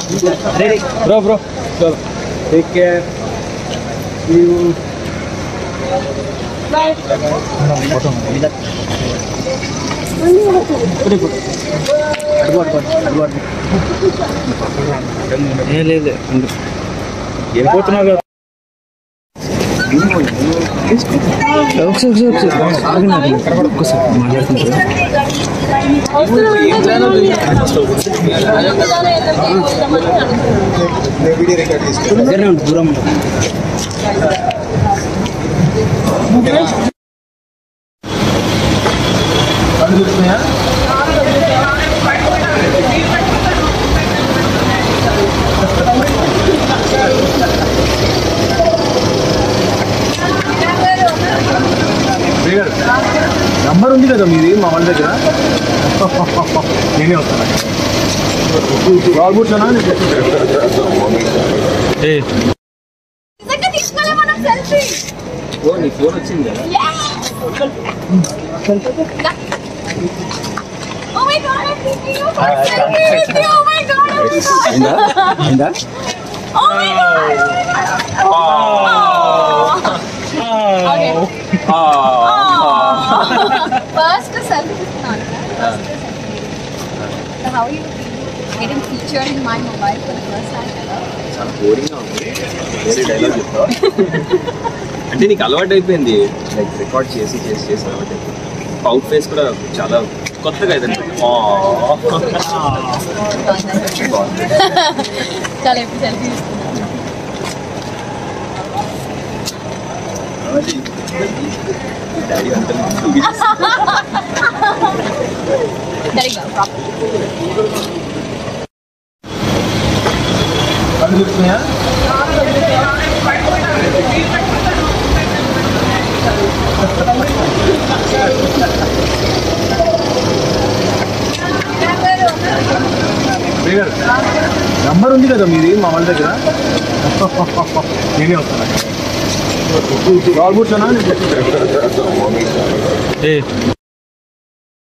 Bro bro చలో take care you లేదు వెళ్ళిపోతున్నావు కదా ఒకసారి ఒకసారి ఒకసారి ఆగండి, ఆగండి. ఒక్కసారి మాట్లాడుతుంటారా దగ్గరనే ఉండు, దూరం ఉండు. నంబర్ ఉంది కదా మీది మా వాళ్ళ దగ్గర నేనే వస్తాను రాల్ కూర్చోనా నిజంగా తీసుకోలే మనం సెల్ఫీ ఓ నీ ఫోన్ వచ్చింది కదా Oh my god, I'm taking you for a selfie with you. Oh my god. I'm so- అయిందా అయిందా Oh my god. Oh. Okay. First selfie తీసుకున్నాను. First selfie. So how are you getting featured in my mobile for the first time ever? చాలా బోరింగ్గా ఉంది వేరే dialogue చెప్తావా అంటే నీకు అలవాటు అయిపోయింది లైక్ రికార్డ్ చేసి చేసి చేసి అలవాటు అయిపోయింది అవుట్ ఫేస్ కూడా చాలా కొత్తగా అయితే చాలా ఎప్పుడు సెల్ఫీ తీసుకున్నాను డాడీ అంటే సరిగ్గా ప్రాపర్ నంబర్ ఉంది కదా మీది మా వాళ్ళ దగ్గర నేనే వస్తాను రాల్ కూర్చోనా